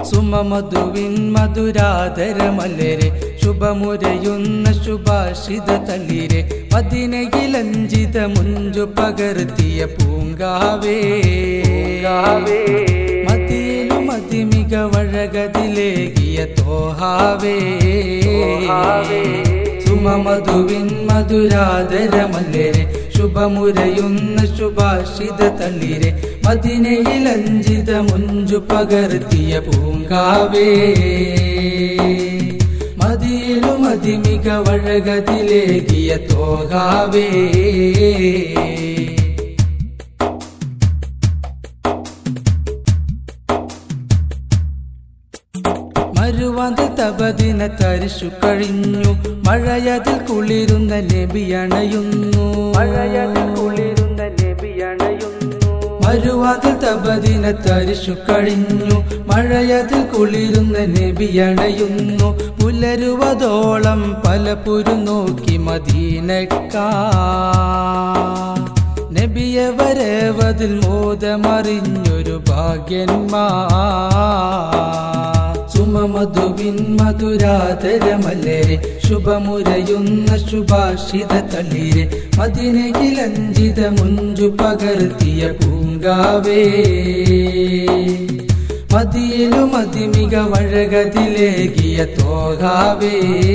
സുമമധുവിൻ മധുരാധരമലരെ ശുഭമുരയുന്ന ശുഭാഷിത തളിരെ പതിനകിലഞ്ചിത മുഞ്ചു പകർത്തിയ പൂങ്കാവേ മതിയിലും അതിമിക വഴകതിലേകിയ തോഹാവേ സുമമധുവിൻ മധുരാധരമല്ലരെ ശുഭമുരയുന്ന ശുഭാഷിത തളിരെ മദിനയിലഞ്ചിത മുഞ്ചു പകർത്തിയ പൂങ്കാവേ മതിയിലും അതിമിക വഴകതിലേകിയ തോകാവേ മരുവാതിൽ തപദിന തരിശു കഴിഞ്ഞു മഴയതിൽ കുളിരുന്ന നബി അണയുന്നു മഴയതിൽ കുളിരുന്ന നബി അണയുന്നു മരുവാതിൽ തപദിന തരിശു കഴിഞ്ഞു മഴയതിൽ കുളിരുന്ന നബി അണയുന്നു പുലരുവതോളം പലപുരു നോക്കി മദീനക്കാ നബിയെ വരവതിൽ മോദമറിഞ്ഞൊരു ഭാഗ്യന്മാ സുമമധുവിൻ മധുരാധരമല്ലരെ ശുഭമുരയുന്ന ശുഭാഷിത തളിരെ മദിനകിലഞ്ചിത മുഞ്ചു പകർത്തിയ പൂങ്കാവേ മതിയിലും അതിമിക വഴകതിലേകിയ തോകാവേ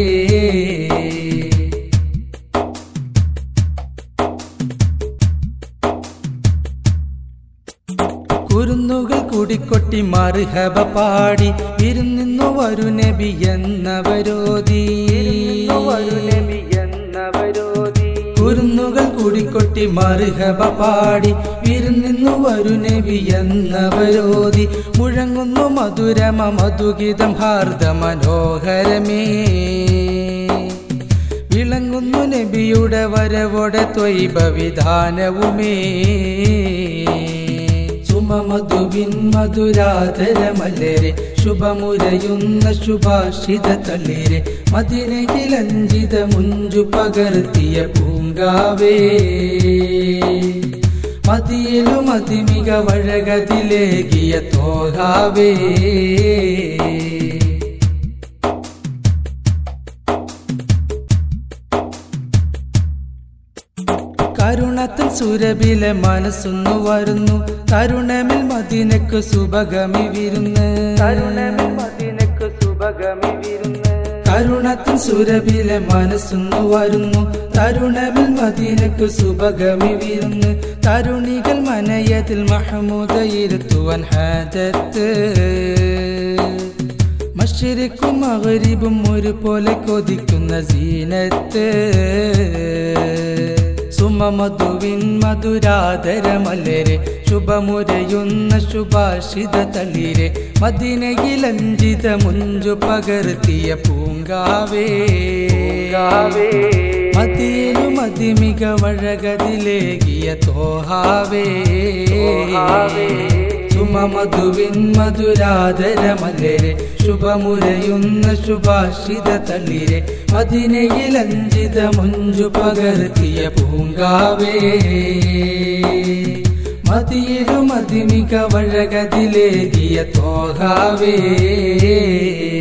കുരുന്നുകൾ കൂടിക്കൊട്ടി മറുഹബ പാടി ഇരുന്നിന്നു വരു നബി എന്നവരോധി വരു നബി എന്നവരോധി കുരുന്നുകൾ കൂടിക്കൊട്ടി മറുഹബ പാടി ഇരുന്നിന്നു വരു നബി എന്നവരോധി മുഴങ്ങുന്നു മധുരമ മധുഗീതം ഹാർദ മനോഹരമേ വിളങ്ങുന്നു നബിയുടെ വരവോടെ ത്വൈബ വിധാനവുമേ സുമമധുവിൻ മധുരാധരമലരെ ശുഭമുരയുന്ന ശുഭാഷിത തളിരെ മദിനകിലഞ്ചിത മുഞ്ചു പകർത്തിയ പൂങ്കാവേ മതിയിലും അതിമിക വഴകതിലേകിയ തോകാവേ കരുണത്തിൽ സുരഭിലെ മനസ്സൊന്നു വരുന്നു കരുണമിൽ മദിനക്ക് സുഭഗമി വിരുന്ന് കരുണമിൽ മദിനക്ക് സുഭഗമി വിരുന്ന് കരുണത്തിൽ സുരഭിലെ മനസ്സൊന്നു വരുന്നു തരുണമിൽ മദീനക്ക് സുഭഗമി വിരുന്ന് തരുണികൾ മനയതിൽ മഹമൂദ ഇരുത്തുവൻ ഹാജത്ത് മഷരിക്കും മകരിബും ഒരുപോലെ കൊതിക്കുന്ന സീനത്ത് സുമമധുവിൻ മധുരാധരമലരെ ശുഭമുരയുന്ന ശുഭാഷിത തളിരെ മദിനയിലഞ്ചിത മുഞ്ചു പകർത്തിയ പൂങ്കാവേ മതിയിലും മതിമിക വഴകതിലേകിയ തോഹാവേ സുമമധുവിൻ മധുരാധരമലരെ ശുഭമുരയുന്ന ശുഭാഷിത തളിരെ മദിനയിലഞ്ചിത മുഞ്ചു പകർത്തിയ പൂങ്കാവേ മതിയിലും മതിമിക വഴകതിലേകിയ തോഹാവേ